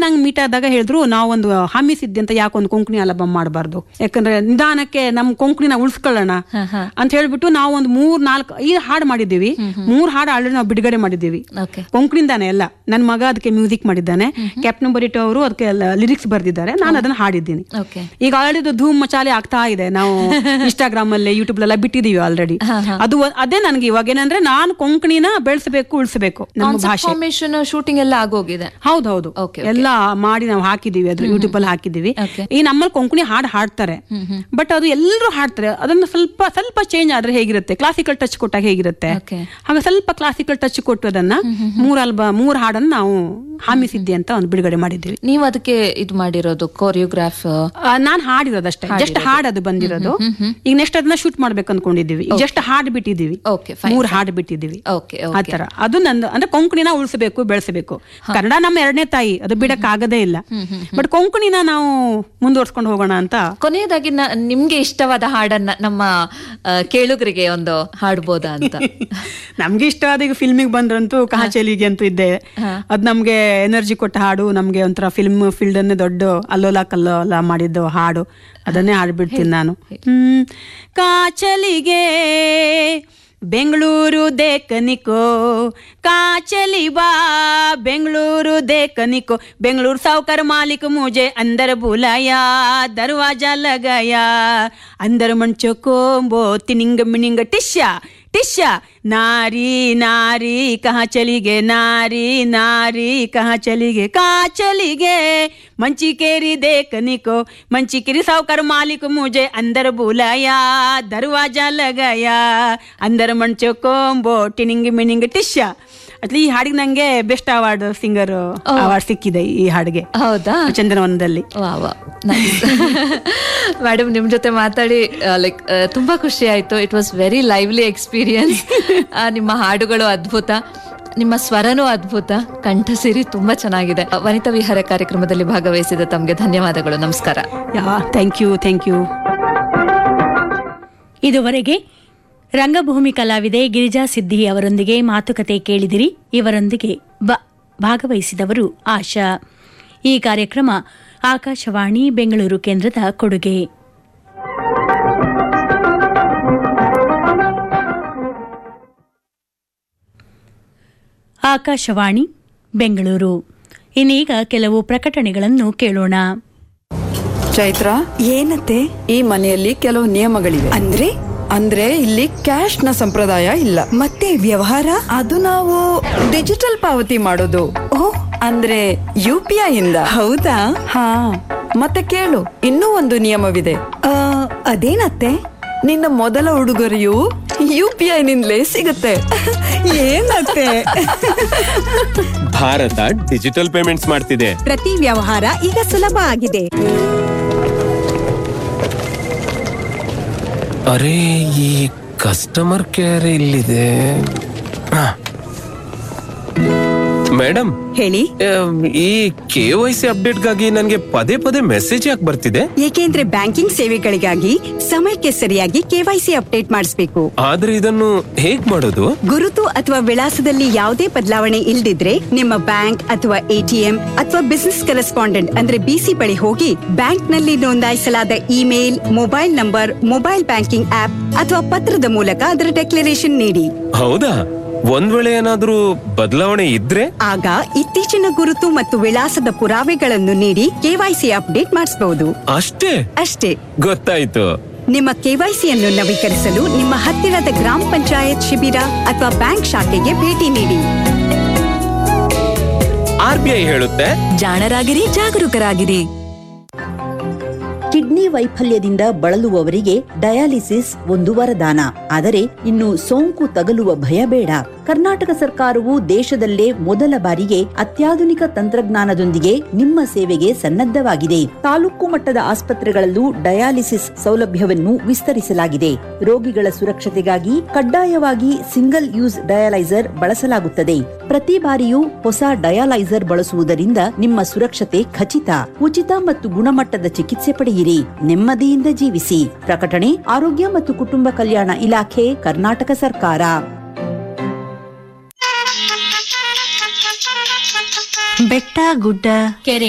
ನಂಗೆ ಮೀಟ್ ಆದಾಗ ಹೇಳಿದ್ರು ನಾವೊಂದು ಹಾಮಿ ಸಿದ್ಧಿ ಅಂತ ಯಾಕೊಂದು ಕೊಂಕಣಿ ಆಲ್ಬಮ್ ಮಾಡಬಾರ್ದು ಯಾಕಂದ್ರೆ ನಿಧಾನಕ್ಕೆ ನಮ್ ಕೊಂಕಣಿನ ಉಳಿಸ್ಕೊಳ್ಳೋಣ ಅಂತ ಹೇಳ್ಬಿಟ್ಟು ನಾವು ಒಂದು ಮೂರ್ ನಾಲ್ಕು ಐದು ಹಾಡು ಮಾಡಿದ್ದೀವಿ ಮೂರ್ ಹಾಡು ಆಲ್ರೆಡಿ ನಾವು ಬಿಡುಗಡೆ ಮಾಡಿದ್ದೀವಿ ಓಕೆ ಕೊಂಕಣಿಂದಾನೆ ಎಲ್ಲ ನನ್ನ ಮಗ ಅದಕ್ಕೆ ಮ್ಯೂಸಿಕ್ ಮಾಡಿದ್ದಾನೆ ಕ್ಯಾಪ್ಟನ್ ಬರಿಟೋ ಅವರು ಅದಕ್ಕೆ ಲಿರಿಕ್ಸ್ ಬರ್ದಿದ್ದಾರೆ ನಾನು ಅದನ್ನ ಹಾಡಿದ್ದೀನಿ ಓಕೆ ಈಗ ಆಲ್ರೆಡಿ ಧೂಮ್ ಮಚಾಲೆ ಆಗ್ತಾ ಇದೆ ನಾವು ಇನ್ಸ್ಟಾಗ್ರಾಮ್ ಅಲ್ಲಿ ಯೂಟ್ಯೂಬ್ ಎಲ್ಲ ಬಿಟ್ಟಿದೀವಿ ಆಲ್ರೆಡಿ ಅದು ಒ- ಅದೇ ನನಗೆ ಇವಾಗ ಏನಂದ್ರೆ ನಾನು ಕೊಂಕಣಿನ ಬೆಳೆಸಬೇಕು ಉಳಿಸಬೇಕು ನಮ್ಮ ಭಾಷೆ ಫಾರ್ಮೇಶನ್ ಶೂಟಿಂಗ್ ಎಲ್ಲ ಆಗೋಗಿದೆ ಹೌದೌದು Okay, ಎಲ್ಲ ಮಾಡಿ ನಾವು ಹಾಕಿದೀವಿ ಅದ್ರ ಯೂಟ್ಯೂಬ್ ಅಲ್ಲಿ ಹಾಕಿದೀವಿ Okay. ಈ ನಮ್ಮಲ್ಲಿ ಕೊಂಕಣಿ ಹಾಡು ಹಾಡ್ತಾರೆ ಬಟ್ ಅದು ಎಲ್ಲರೂ ಹಾಡ್ತಾರೆ ಅದನ್ನ ಸ್ವಲ್ಪ ಸ್ವಲ್ಪ ಚೇಂಜ್ ಆದ್ರೆ ಹೇಗಿರುತ್ತೆ ಕ್ಲಾಸಿಕಲ್ ಟಚ್ ಕೊಟ್ಟಾಗ ಹೇಗಿರುತ್ತೆ Okay. ಹಾಗೆ ಸ್ವಲ್ಪ ಕ್ಲಾಸಿಕಲ್ ಟಚ್ ಕೊಟ್ಟು ಅದನ್ನ ಮೂರ್ ಅಲ್ಬ ಮೂರ್ ಹಾಡನ್ನ ನಾವು ಹಾಮಿಸಿದ್ದೆ ಅಂತ ಒಂದು ಬಿಡುಗಡೆ ಮಾಡಿದ್ದೀವಿ ನೀವು ಅದಕ್ಕೆ ಇದು ಮಾಡಿರೋದು ಕೋರಿಯೋಗ್ರಾಫ್ ಆ, ನಾನ್ ಹಾಡಿರೋದಷ್ಟೇ ಜಸ್ಟ್ ಹಾಡದು ಬಂದಿರೋದು ಈಗ ನೆಕ್ಸ್ಟ್ ಅದನ್ನ ಶೂಟ್ ಮಾಡ್ಬೇಕು ಅನ್ಕೊಂಡಿದೀವಿ ಜಸ್ಟ್ ಹಾಡ್ ಬಿಟ್ಟಿದೀವಿ ಓಕೆ ಫೈನ್ ಮೂರ್ ಹಾಡು ಬಿಟ್ಟಿದೀವಿ ಓಕೆ ಆ ತರ ಅದು ನಂದು ಅಂದ್ರೆ ಕೊಂಕಣಿನ ಉಳಿಸಬೇಕು ಬೆಳೆಸಬೇಕು ಕನ್ನಡ ನಮ್ಮ ಎರಡನೇ ತಾಯಿ ಅದು ಬಿಡಕ್ ಆಗದೇ ಇಲ್ಲ ಬಟ್ ಕೊಂಕಣಿನ ನಾವು ಮುಂದುವರ್ಸ್ಕೊಂಡು ಹೋಗೋಣ ಅಂತ ಕೊನೆಯದಾಗಿ ನ- ನಿಮ್ಗೆ ಇಷ್ಟವಾದ ಹಾಡನ್ನ ನಮ್ಮ ಆ, ಕೇಳುಗರಿಗೆ ಒಂದು ಹಾಡ್ಬೋದಾ ಅಂತ ನಮ್ಗೆ ಇಷ್ಟವಾದ ಈಗ ಫಿಲ್ಮಿಗೆ ಬಂದ್ರಂತೂ ಕಹಾಚಲಿಗೆ ಅಂತೂ ಇದ್ದೆ ಅದ್ ನಮ್ಗೆ ಎನರ್ಜಿ ಕೊಟ್ಟ ಹಾಡು ನಮ್ಗೆ ಒಂಥರ ಫಿಲ್ಮ್ ಫೀಲ್ಡ್ ಅನ್ನೇ ದೊಡ್ಡ ಅಲ್ಲೋಲ ಕಲ್ಲೋಲ ಮಾಡಿದ್ದು ಹಾಡು ಅದನ್ನೇ ಹಾಡ್ಬಿಡ್ತೀನಿ ನಾನು ಹ್ಮ್ ಕಾಚಲಿಗೆ ಬೆಂಗಳೂರು ದೇಕನಿಕೋ ಕಾಚಲಿ ಬಾ ಬೆಂಗಳೂರು ದೇಕನಿಕೋ ಬೆಂಗಳೂರು ಸಾವುಕಾರ ಮಾಲಿक मुझे अंदर बुलाया दरवाजा लगाया अंदर मंचो को बो तिनिंग मिनिंग टिश्या टिश्या नारी नारी कहाँ चली गए नारी नारी कहाँ चली गए कहाँ चली गए मंची केरी देखने को मंची केरी सावकार मालिक मुझे अंदर बुलाया दरवाजा लगाया अंदर मंचो कोंबो ಟಿನಿಂಗ್ ಮಿನಿಂಗ್ ಟಿಶ್ಯ ಅಟ್ಲಿ ಈ ಹಾಡಿಗೆ ನಂಗೆ ಬೆಸ್ಟ್ ಅವಾರ್ಡ್ ಸಿಂಗರ್ ಅವಾರ್ಡ್ ಸಿಕ್ಕಿದೆ ಈ ಹಾಡಿಗೆ ಹೌದಾ ಚಂದನವನದಲ್ಲಿ ವಾ ವಾ ಮೇಡಮ್ ನಿಮ್ ಜೊತೆ ಮಾತಾಡಿ ಲೈಕ್ ತುಂಬಾ ಖುಷಿ ಆಯ್ತು it was very lively experience ನಿಮ್ಮ ಹಾಡುಗಳು ಅದ್ಭುತ ನಿಮ್ಮ ಸ್ವರನೂ ಅದ್ಭುತ ಕಂಠ ಸಿರಿ ತುಂಬಾ ಚೆನ್ನಾಗಿದೆ ಆ, ವನಿತಾ ವಿಹಾರ ಕಾರ್ಯಕ್ರಮದಲ್ಲಿ ಭಾಗವಹಿಸಿದ ತಮ್ಗೆ ಧನ್ಯವಾದಗಳು ನಮಸ್ಕಾರ yeah thank you thank you ಇದುವರೆಗೆ ರಂಗಭೂಮಿ ಕಲಾವಿದೆ ಗಿರಿಜಾ ಸಿದ್ದಿ ಅವರೊಂದಿಗೆ ಮಾತುಕತೆ ಕೇಳಿದಿರಿ ಇವರೊಂದಿಗೆ ಬ- ಭಾಗವಹಿಸಿದವರು ಆಶಾ ಈ ಕಾರ್ಯಕ್ರಮ ಆಕಾಶವಾಣಿ ಬೆಂಗಳೂರು ಕೇಂದ್ರದ ಕೊಡುಗೆ ಆಕಾಶವಾಣಿ ಬೆಂಗಳೂರು ಇನ್ನೀಗ ಕೆಲವು ಪ್ರಕಟಣೆಗಳನ್ನು ಕೇಳೋಣ ಚೈತ್ರ ಏನತ್ತೆ ಈ ಮನೆಯಲ್ಲಿ ಕೆಲವು ನಿಯಮಗಳಿವೆ ಅಂದ್ರೆ ಅಂದ್ರೆ ಇಲ್ಲಿ ಕ್ಯಾಶ್ ನ ಸಂಪ್ರದಾಯ ಇಲ್ಲ ಮತ್ತೆ ವ್ಯವಹಾರ ಅದು ನಾವು ಡಿಜಿಟಲ್ ಪಾವತಿ ಮಾಡೋದು ಓ ಅಂದ್ರೆ ಯು ಪಿ ಐ ಇಂದ ಹೌದಾ ಹಾ ಮತ್ತೆ ಕೇಳು ಇನ್ನೂ ಒಂದು ನಿಯಮವಿದೆ ಆ, ಅದೇನತ್ತೆ ನಿನ್ನ ಮೊದಲ ಉಡುಗೊರೆಯು ಯು ಪಿ ಐ ನಿಂದಲೇ ಸಿಗುತ್ತೆ ಏನತ್ತೆ ಭಾರತ ಡಿಜಿಟಲ್ ಪೇಮೆಂಟ್ಸ್ ಮಾಡ್ತಿದೆ ಪ್ರತಿ ವ್ಯವಹಾರ ಈಗ ಸುಲಭ ಆಗಿದೆ ಅರೆ ಈ ಕಸ್ಟಮರ್ ಕೇರ್ ಇಲ್ಲಿದೆ ಮೇಡಮ್ ಹೇಳಿ ಈ ಕೆ ವೈ ಸಿ ಅಪ್ಡೇಟ್ಗಾಗಿ ನನಗೆ ಪದೇ ಪದೇ ಮೆಸೇಜ್ ಯಾಕೆ ಬರ್ತಿದೆ ಏಕೆಂದ್ರೆ ಬ್ಯಾಂಕಿಂಗ್ ಸೇವೆಗಳಿಗಾಗಿ ಸಮಯಕ್ಕೆ ಸರಿಯಾಗಿ ಕೆವೈಸಿ ಅಪ್ಡೇಟ್ ಮಾಡಿಸಬೇಕು ಆದ್ರೆ ಇದನ್ನು ಹೇಗ್ ಮಾಡೋದು ಗುರುತು ಅಥವಾ ವಿಳಾಸದಲ್ಲಿ ಯಾವುದೇ ಬದಲಾವಣೆ ಇಲ್ದಿದ್ರೆ ನಿಮ್ಮ ಬ್ಯಾಂಕ್ ಅಥವಾ ಎಟಿಎಂ ಅಥವಾ ಬಿಸಿನೆಸ್ ಕರೆಸ್ಪಾಂಡೆಂಟ್ ಅಂದ್ರೆ ಬಿಸಿ ಬಳಿ ಹೋಗಿ ಬ್ಯಾಂಕ್ ನಲ್ಲಿ ನೋಂದಾಯಿಸಲಾದ email mobile number mobile banking app ಅಥವಾ ಪತ್ರದ ಮೂಲಕ ಅದರ ಡೆಕ್ಲರೇಷನ್ ನೀಡಿ ಹೌದಾ ಒಂದ್ ವೇಳೆ ಏನಾದ್ರೂ ಬದಲಾವಣೆ ಇದ್ರೆ ಆಗ ಇತ್ತೀಚಿನ ಗುರುತು ಮತ್ತು ವಿಳಾಸದ ಪುರಾವೆಗಳನ್ನು ನೀಡಿ ಕೆವೈಸಿ ಅಪ್ಡೇಟ್ ಮಾಡಿಸಬಹುದು ಅಷ್ಟೇ ಅಷ್ಟೇ ಗೊತ್ತಾಯ್ತು ನಿಮ್ಮ ಕೆವೈಸಿಯನ್ನು ನವೀಕರಿಸಲು ನಿಮ್ಮ ಹತ್ತಿರದ ಗ್ರಾಮ ಪಂಚಾಯತ್ ಶಿಬಿರ ಅಥವಾ ಬ್ಯಾಂಕ್ ಶಾಖೆಗೆ ಭೇಟಿ ನೀಡಿ ಆರ್ ಬಿ ಐ ಹೇಳುತ್ತೆ ಜಾಣರಾಗಿರಿ ಜಾಗರೂಕರಾಗಿರಿ ಕಿಡ್ನಿ ವೈಫಲ್ಯದಿಂದ ಬಳಲುವವರಿಗೆ ಡಯಾಲಿಸಿಸ್ ಒಂದು ವರದಾನ ಆದರೆ ಇನ್ನು ಸೋಂಕು ತಗಲುವ ಭಯ ಬೇಡ ಕರ್ನಾಟಕ ಸರ್ಕಾರವು ದೇಶದಲ್ಲೇ ಮೊದಲ ಬಾರಿಗೆ ಅತ್ಯಾಧುನಿಕ ತಂತ್ರಜ್ಞಾನದೊಂದಿಗೆ ನಿಮ್ಮ ಸೇವೆಗೆ ಸನ್ನದ್ಧವಾಗಿದೆ ತಾಲೂಕು ಮಟ್ಟದ ಆಸ್ಪತ್ರೆಗಳಲ್ಲೂ ಡಯಾಲಿಸಿಸ್ ಸೌಲಭ್ಯವನ್ನು ವಿಸ್ತರಿಸಲಾಗಿದೆ ರೋಗಿಗಳ ಸುರಕ್ಷತೆಗಾಗಿ ಕಡ್ಡಾಯವಾಗಿ ಸಿಂಗಲ್ ಯೂಸ್ ಡಯಾಲೈಸರ್ ಬಳಸಲಾಗುತ್ತದೆ ಪ್ರತಿ ಬಾರಿಯೂ ಹೊಸ ಡಯಾಲೈಸರ್ ಬಳಸುವುದರಿಂದ ನಿಮ್ಮ ಸುರಕ್ಷತೆ ಖಚಿತ ಉಚಿತ ಮತ್ತು ಗುಣಮಟ್ಟದ ಚಿಕಿತ್ಸೆ ಪಡೆಯಿರಿ ನೆಮ್ಮದಿಯಿಂದ ಜೀವಿಸಿ ಪ್ರಕಟಣೆ ಆರೋಗ್ಯ ಮತ್ತು ಕುಟುಂಬ ಕಲ್ಯಾಣ ಇಲಾಖೆ ಕರ್ನಾಟಕ ಸರ್ಕಾರ ಬೆಟ್ಟ ಗುಡ್ಡ ಕೆರೆ